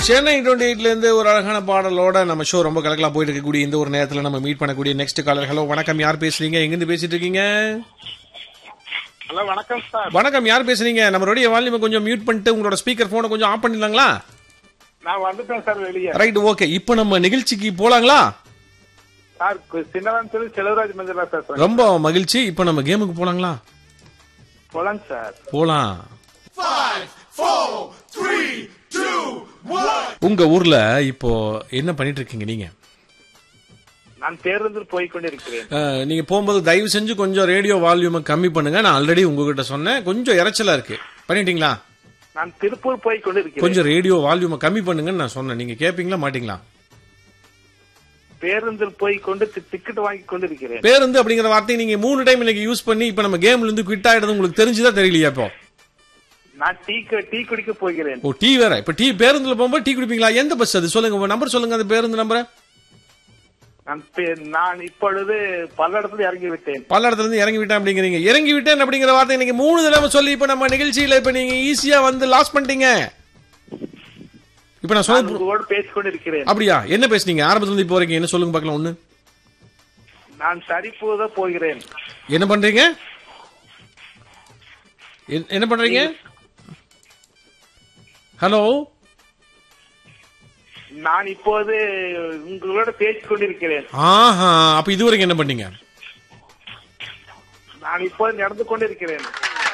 Chennai twenty எயிட்ல இருந்து ஒரு அழகான பாடலோட நம்ம ஷோ ரொம்ப கலக்கலாம் போயிட்டு இருக்கக்கூடிய இந்த ஒரு நேரத்துல நம்ம மீட் பண்ணக்கூடிய நெக்ஸ்ட் காலர் ஹலோ வணக்கம் யார் பேசுறீங்க எங்கிருந்து பேசிட்டு இருக்கீங்க ஹலோ வணக்கம் சார் வணக்கம் யார் பேசுறீங்க நம்மளுடைய வால்யூமை கொஞ்சம் மியூட் பண்ணிட்டு உங்களோட ஸ்பீக்கர் போனை கொஞ்சம் ஆஃப் பண்ணிடலாங்களா நான் வந்துட்டேன் சார் வெளியே ரைட் ஓகே இப்போ நம்ம நிகழ்ச்சிக்கு போலாங்களா சார் சின்னவன் சொல்லி செலவராஜ் மந்திரா சார் சார் ரொம்ப மகிழ்ச்சி இப்போ நம்ம கேமுக்கு போலாங்களா போலாம் சார் போலாம் உங்க ஊர்ல இப்போ என்ன பண்ணிட்டு இருக்கீங்க நீங்க நான் பேருந்தில் போய் கொண்டிருக்கிறேன் அஹ், நீங்க போகும்போது தயவு செஞ்சு கொஞ்சம் ரேடியோ வால்யூமை கம்மி பண்ணுங்க நான் ஆல்ரெடி உங்ககிட்ட சொன்னேன் கொஞ்சம் இறைச்சலா இருக்கு பண்ணிட்டீங்களா நான் திருப்பூர் போய் கொண்டிருக்கிறேன் கொஞ்சம் ரேடியோ வால்யூமை கம்மி பண்ணுங்கன்னு நான் சொன்னேன் நீங்க கேப்பீங்களா மாட்டீங்களா பேருந்தில் போய் கொண்டு டி- டிக்கெட் வாங்கி கொண்டிருக்கிறேன் பேருந்து அப்படிங்கிற வார்த்தையை நீங்க மூணு டைம் இன்னைக்கு யூஸ் பண்ணி இப்ப நம்ம கேம்ல இருந்து குவிட் ஆயிடுறது உங்களுக்கு தெரிஞ்சுதா தெரியலையா இப்போ நான் டீ கு- டீ குடிக்க போகிறேன் ஓ டீ வேற இப்ப டீ பேருந்துல போகும்போது டீ குடிப்பீங்களா எந்த பஸ் அது சொல்லுங்க உங்க நம்பர் சொல்லுங்க அந்த பேருந்து நம்பரை நான் பே- நான் இப்பொழுது பல்லடத்தில் இறங்கி விட்டேன் பல்லடத்துல இருந்து இறங்கி விட்டேன் அப்படிங்கிறீங்க இறங்கி விட்டேன் அப்படிங்கிற வார்த்தை இன்னைக்கு மூணு தடவை சொல்லி இப்ப நம்ம நிகழ்ச்சியில இப்ப நீங்க ஈஸியா வந்து லாஸ் பண்ணிட்டீங்க இப்ப நான் நான் சொல்ல உங்களோடு பேசிக் கொண்டிருக்கிறேன் அப்படியா என்ன பேசுனீங்க ஆரம்பத்துல இருந்து இப்போ வரைக்கும் என்ன சொல்லுங்க பார்க்கலாம் ஒண்ணு நான் சரிப்போத போகிறேன் என்ன பண்றீங்க என்- என்ன பண்றீங்க ஹலோ நான் இப்போது உங்களோட பேசிக் கொண்டிருக்கிறேன் ஆஹா அப்ப இது வரைக்கும் என்ன பண்ணீங்க நான் இப்போது நடந்து கொண்டிருக்கிறேன்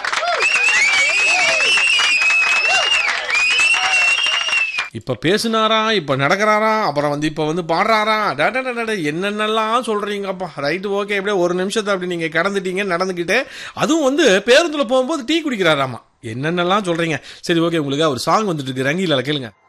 இப்ப பேசுனாரா இப்ப நடக்கிறாரா அப்புறம் வந்து இப்ப வந்து பாடுறாரா டா, டா, டா, டா, டா, என்னென்னலாம் சொல்றீங்கப்பா ரைட் ஓகே எப்படியே ஒரு நிமிஷத்தை அப்படி நீங்க கடந்துட்டீங்க நடந்துக்கிட்டு அதுவும் வந்து பேருந்துல போகும்போது டீ குடிக்கிறாராமா என்னென்னலாம் சொல்றீங்க சரி ஓகே உங்களுக்கு ஒரு சாங் வந்துட்டு இருக்கு ரங்கில கேளுங்க